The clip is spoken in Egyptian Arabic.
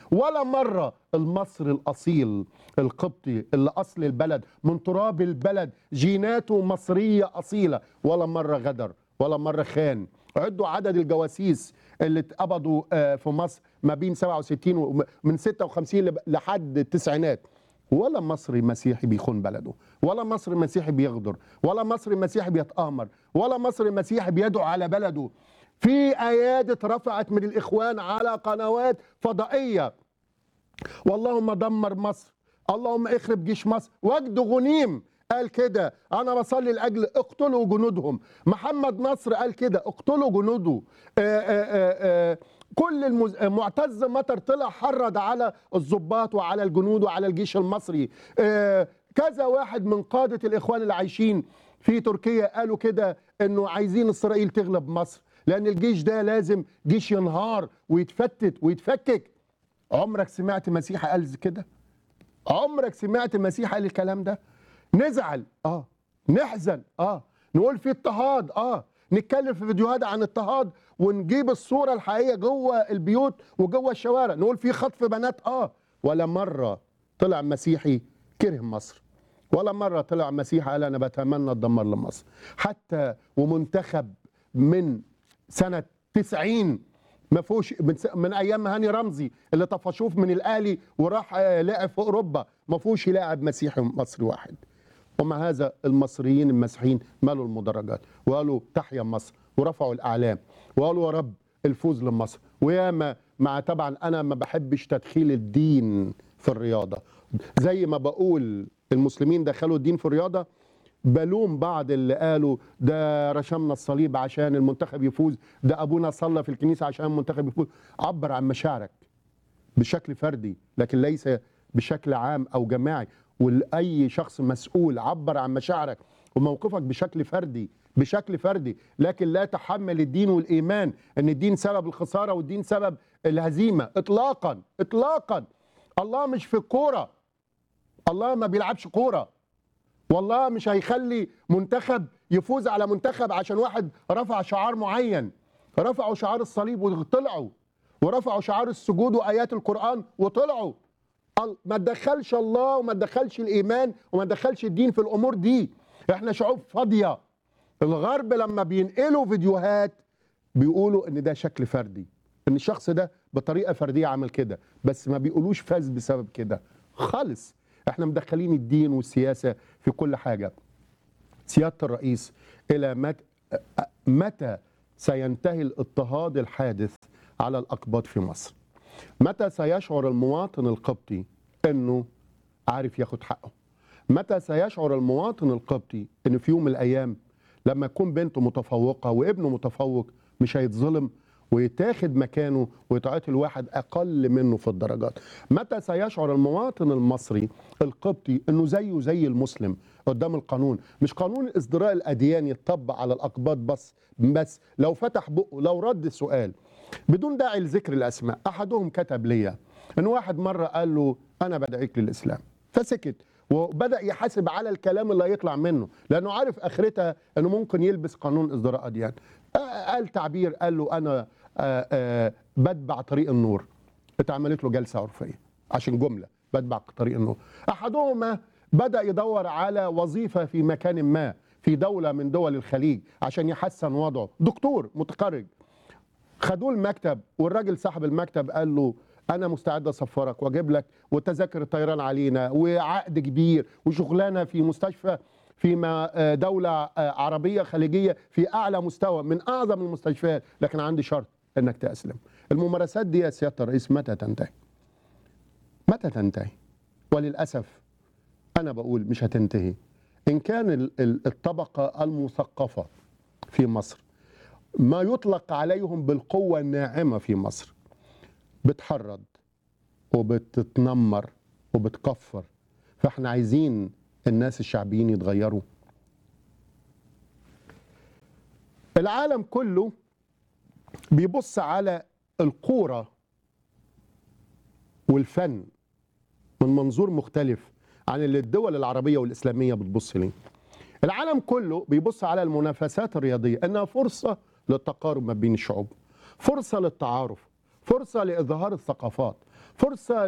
ولا مرة المصري الأصيل القبطي اللي أصل البلد من تراب البلد جيناته مصرية أصيلة ولا مرة غدر ولا مرة خان عدوا عدد الجواسيس اللي اتقبضوا آه، في مصر ما بين 67 و- من 56 لب- لحد التسعينات ولا مصري مسيحي بيخون بلده ولا مصري مسيحي بيغدر ولا مصري مسيحي بيتآمر ولا مصري مسيحي بيدعو على بلده في ايادي اترفعت من الاخوان على قنوات فضائيه واللهم دمر مصر اللهم اخرب جيش مصر وجد غنيم قال كده انا بصلي لاجل اقتلوا جنودهم محمد نصر قال كده اقتلوا جنوده آآ آآ آآ كل المز... معتز مطر طلع حرض على الضباط وعلى الجنود وعلى الجيش المصري آه، كذا واحد من قادة الإخوان اللي عايشين في تركيا قالوا كده إنه عايزين إسرائيل تغلب مصر لأن الجيش ده لازم جيش ينهار ويتفتت ويتفكك عمرك سمعت مسيحي قال كده عمرك سمعت المسيح قال الكلام ده نزعل اه نحزن اه نقول في اضطهاد اه نتكلم في فيديوهات عن اضطهاد ونجيب الصوره الحقيقيه جوه البيوت وجوه الشوارع نقول في خطف بنات اه ولا مره طلع مسيحي كره مصر ولا مره طلع مسيحي قال انا بتمنى الدمار لمصر حتى ومنتخب من سنه 90 ما فيهوش من, س- من ايام هاني رمزي اللي طفشوه من الاهلي وراح آه، لعب في اوروبا ما فيهوش لاعب مسيحي مصري واحد ومع هذا المصريين المسيحيين مالوا المدرجات وقالوا تحيا مصر ورفعوا الاعلام وقالوا يا رب الفوز لمصر وياما مع طبعا انا ما بحبش تدخيل الدين في الرياضه زي ما بقول المسلمين دخلوا الدين في الرياضه بلوم بعض اللي قالوا ده رشمنا الصليب عشان المنتخب يفوز ده ابونا صلى في الكنيسه عشان المنتخب يفوز عبر عن مشاعرك بشكل فردي لكن ليس بشكل عام او جماعي واي شخص مسؤول عبر عن مشاعرك وموقفك بشكل فردي بشكل فردي لكن لا تحمل الدين والايمان ان الدين سبب الخساره والدين سبب الهزيمه اطلاقا اطلاقا الله مش في الكوره الله ما بيلعبش كوره والله مش هيخلي منتخب يفوز على منتخب عشان واحد رفع شعار معين رفعوا شعار الصليب وطلعوا ورفعوا شعار السجود وايات القران وطلعوا ال- ما تدخلش الله وما تدخلش الايمان وما تدخلش الدين في الامور دي احنا شعوب فاضيه الغرب لما بينقلوا فيديوهات بيقولوا ان ده شكل فردي ان الشخص ده بطريقه فرديه عمل كده بس ما بيقولوش فاز بسبب كده خالص احنا مدخلين الدين والسياسه في كل حاجه سياده الرئيس الى مت... متى سينتهي الاضطهاد الحادث على الاقباط في مصر متى سيشعر المواطن القبطي انه عارف ياخد حقه متى سيشعر المواطن القبطي ان في يوم من الايام لما يكون بنته متفوقه وابنه متفوق مش هيتظلم ويتاخد مكانه ويتعطي الواحد اقل منه في الدرجات متى سيشعر المواطن المصري القبطي انه زيه زي المسلم قدام القانون مش قانون ازدراء الاديان يتطبق على الاقباط بس بس لو فتح بقه لو رد السؤال بدون داعي لذكر الاسماء احدهم كتب لي ان واحد مره قال له انا بدعيك للاسلام فسكت وبدا يحاسب على الكلام اللي هيطلع منه لانه عارف اخرتها انه ممكن يلبس قانون ازدراء اديان آه، قال تعبير قال له انا آه، آه، بتبع طريق النور اتعملت له جلسه عرفيه عشان جمله بتبع طريق النور احدهما بدا يدور على وظيفه في مكان ما في دوله من دول الخليج عشان يحسن وضعه دكتور متخرج خدوه المكتب والراجل صاحب المكتب قال له انا مستعد اسفرك واجيب لك وتذاكر الطيران علينا وعقد كبير وشغلانه في مستشفى في ما- آه، دولة آه، عربية خليجية في أعلى مستوى من أعظم المستشفيات لكن عندي شرط أنك تأسلم الممارسات دي يا سيادة الرئيس متى تنتهي متى تنتهي وللأسف أنا بقول مش هتنتهي إن كان ال- ال- الطبقة المثقفة في مصر ما يطلق عليهم بالقوة الناعمة في مصر بتحرض وبتتنمر وبتكفر فاحنا عايزين الناس الشعبيين يتغيروا العالم كله بيبص على الكورة والفن من منظور مختلف عن اللي الدول العربية والإسلامية بتبص ليه العالم كله بيبص على المنافسات الرياضية انها فرصة للتقارب ما بين الشعوب فرصة للتعارف فرصة لإظهار الثقافات فرصة